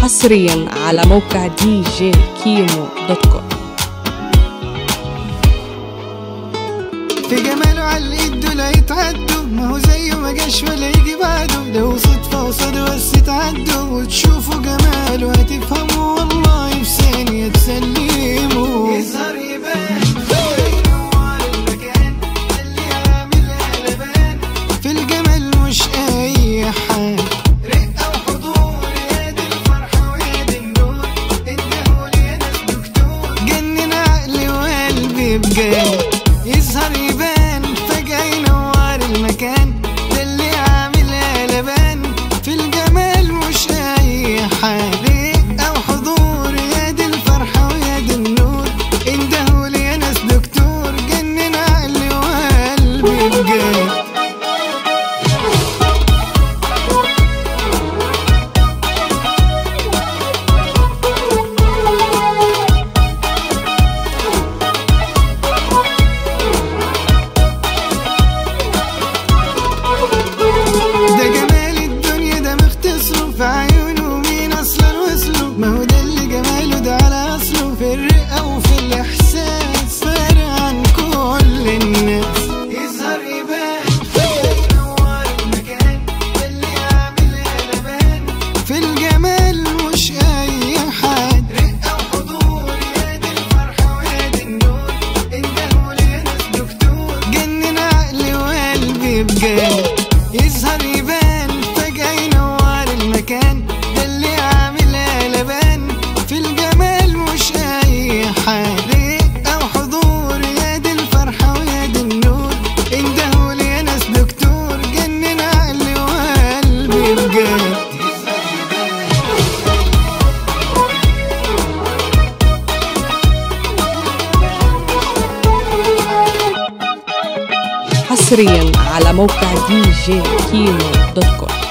حصريا على موقع دي جي كيمو دوت كوم في جماله على الايد لا يتعدوا ما هو زيه ما جاش ولا يجي بعده لو صدفة وصد بس تعدوا وتشوفوا جماله هتفهموا والله في ثانية تسلموا يظهر يبان ينور المكان اللي عامل قلبان في الجمال مش أي حاجة رقة وحضور يا دي الفرحة ويا دي النور اداهولي يا ناس دكتور جنن عقلي وقلبي بجد يظهر يبان فجأة ينور المكان ده اللي عامل قلبان في الجمال مش أي حاجة أو حضور يا دي الفرحة ويا دي النور اندهولي يا ناس دكتور جنن عقلي وقلبي بجد ده جمال الدنيا ده مختصره في عيونه مين اصلا وصله ما هو ده اللي جماله ده على اصله في الرقه وفي الاحساس فارق عن كل الناس يظهر يبان ينور المكان ده اللي عامل قلبان في الجمال مش اي حد رقه وحضور يا دي الفرحه ويا دي النور اندهولي يا ناس دكتور جنن عقلي وقلبي بجد يظهر يبان فجأة ينور المكان ده اللي عامل قلبان في الجمال مش أي حاجة أو حضور يا دي الفرحة ويا دي النور اندهولي يا ناس دكتور جنن عقلي وقلبي بجد حصريا على موقع دي جي كيمو دوت كوم